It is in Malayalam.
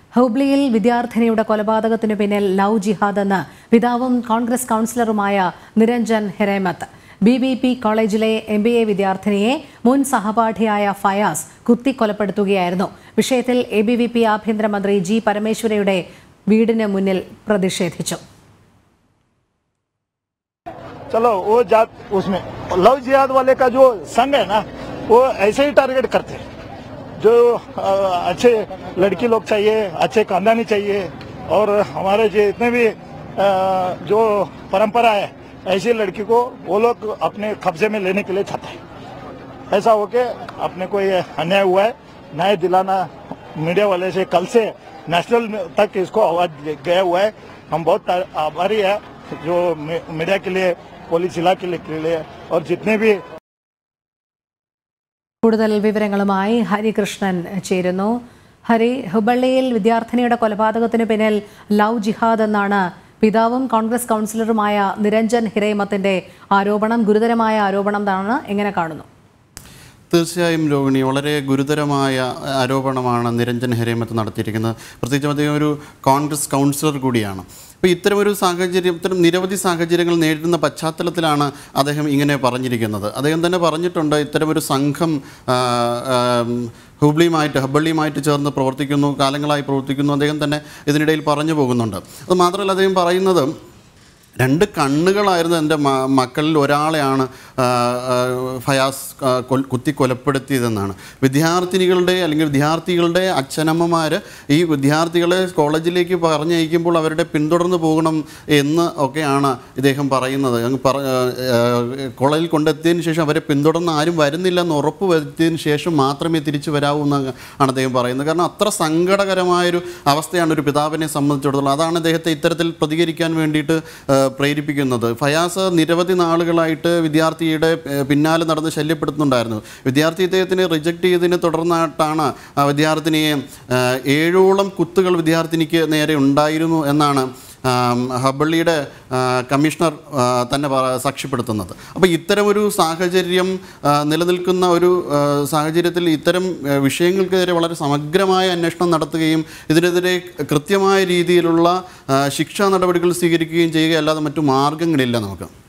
ഹുബ്ലിയിൽ വിദ്യാർത്ഥിനിയുടെ കൊലപാതകത്തിനു പിന്നിൽ ലവ് ജിഹാദ് എന്ന് പിതാവും കോൺഗ്രസ് കൗൺസിലറുമായ Niranjan Hiremath B B P കോളേജിലെ എം ബി എ വിദ്യാർത്ഥിനിയെ മുൻ സഹപാഠിയായ ഫയാസ് കുത്തിക്കൊലപ്പെടുത്തുകയായിരുന്നു വിഷയത്തിൽ എ ബി വി പി ആഭ്യന്തരമന്ത്രി ജി പരമേശ്വരയുടെ വീടിന് മുന്നിൽ പ്രതിഷേധിച്ചു चलो वो जात उसमें लव जिहाद वाले का जो संग है ना वो ऐसे ही टारगेट करते हैं जो अ, अच्छे लड़की लोग चाहिए अच्छे खानदानी चाहिए और हमारे जो इतने भी अ, जो परंपरा है ऐसी लड़की को वो लोग अपने कब्जे में लेने के लिए चाहते हैं ऐसा हो के अपने को ये अन्याय हुआ है न्याय दिलाना मीडिया वाले से कल से नेशनल तक इसको आवाज गया हुआ है हम बहुत आभारी है जो मी- मीडिया के लिए पुलिस इलाके के लिए और जितने भी കൂടുതൽ വിവരങ്ങളുമായി ഹരികൃഷ്ണൻ ചേരുന്നു ഹരി ഹുബള്ളിയിൽ വിദ്യാർത്ഥിനിയുടെ കൊലപാതകത്തിന് പിന്നിൽ ലവ് ജിഹാദ് എന്നാണ് പിതാവും കോൺഗ്രസ് കൗൺസിലറുമായ നിരഞ്ജൻ ഹിരേമത്തിന്റെ ആരോപണം ഗുരുതരമായ ആരോപണം എന്നാണ് എങ്ങനെ കാണുന്നു തീർച്ചയായും രോഹിണി വളരെ ഗുരുതരമായ ആരോപണമാണ് നിരഞ്ജൻ ഹെരേമത്ത് നടത്തിയിരിക്കുന്നത് പ്രത്യേകിച്ചും അദ്ദേഹം ഒരു കോൺഗ്രസ് കൗൺസിലർ കൂടിയാണ് അപ്പോൾ ഇത്തരമൊരു സാഹചര്യം ഇത്തരം നിരവധി സാഹചര്യങ്ങൾ നേരിടുന്ന പശ്ചാത്തലത്തിലാണ് അദ്ദേഹം ഇങ്ങനെ പറഞ്ഞിരിക്കുന്നത് അദ്ദേഹം തന്നെ പറഞ്ഞിട്ടുണ്ട് ഇത്തരമൊരു സംഘം ആ, ആ, ഹുബ്ലിയുമായിട്ട് ഹബ്ബള്ളിയുമായിട്ട് ചേർന്ന് പ്രവർത്തിക്കുന്നു കാലങ്ങളായി പ്രവർത്തിക്കുന്നു അദ്ദേഹം തന്നെ ഇതിനിടയിൽ പറഞ്ഞു പോകുന്നുണ്ട് അത് മാത്രമല്ല അദ്ദേഹം പറയുന്നത് രണ്ട് കണ്ണുകളായിരുന്ന എൻ്റെ മ മക്കളിൽ ഒരാളെയാണ് ആ, ആ, ഫയാസ് ആ, കൊൽ- കുത്തി കൊലപ്പെടുത്തിയതെന്നാണ് വിദ്യാർത്ഥിനികളുടെ അല്ലെങ്കിൽ വിദ്യാർത്ഥികളുടെ അച്ഛനമ്മമാർ ഈ വിദ്യാർത്ഥികളെ കോളേജിലേക്ക് പറഞ്ഞയക്കുമ്പോൾ അവരുടെ പിന്തുടർന്ന് പോകണം എന്ന് ഒക്കെയാണ് ഇദ്ദേഹം പറയുന്നത് അങ്ങ് പറ ആ, ആ, കോളേജിൽ കൊണ്ടെത്തിയതിന് ശേഷം അവരെ പിന്തുടർന്ന് ആരും വരുന്നില്ല എന്ന് ഉറപ്പ് വരുത്തിയതിന് ശേഷം മാത്രമേ തിരിച്ചു വരാവൂ എന്ന് ആണ് അദ്ദേഹം പറയുന്നത് കാരണം അത്ര സങ്കടകരമായൊരു അവസ്ഥയാണ് ഒരു പിതാവിനെ സംബന്ധിച്ചിടത്തോളം അതാണ് അദ്ദേഹത്തെ ഇത്തരത്തിൽ പ്രതികരിക്കാൻ വേണ്ടിയിട്ട് ആ, പ്രേരിപ്പിക്കുന്നത് ഫയാസ് നിരവധി നാളുകളായിട്ട് വിദ്യാർത്ഥിയുടെ ആ, പിന്നാലെ നടന്ന് ശല്യപ്പെടുത്തുന്നുണ്ടായിരുന്നു വിദ്യാർത്ഥി ഇദ്ദേഹത്തിന് റിജക്റ്റ് ചെയ്തതിനെ തുടർന്നായിട്ടാണ് ആ വിദ്യാർത്ഥിനിയെ ആ, ഏഴോളം കുത്തുകൾ വിദ്യാർത്ഥിനിക്ക് നേരെ ഉണ്ടായിരുന്നു എന്നാണ് ആം, ഹബള്ളിയുടെ ആ, കമ്മീഷണർ ആ, തന്നെ പറ- സാക്ഷ്യപ്പെടുത്തുന്നത് അപ്പോൾ ഇത്തരമൊരു സാഹചര്യം ആ, നിലനിൽക്കുന്ന ഒരു ആ, സാഹചര്യത്തിൽ ഇത്തരം ആ, വിഷയങ്ങൾക്കെതിരെ വളരെ സമഗ്രമായ അന്വേഷണം നടത്തുകയും ഇതിനെതിരെ കൃത്യമായ രീതിയിലുള്ള ആ, ശിക്ഷാ നടപടികൾ സ്വീകരിക്കുകയും ചെയ്യുക അല്ലാതെ മറ്റു മാർഗങ്ങളില്ല നമുക്ക്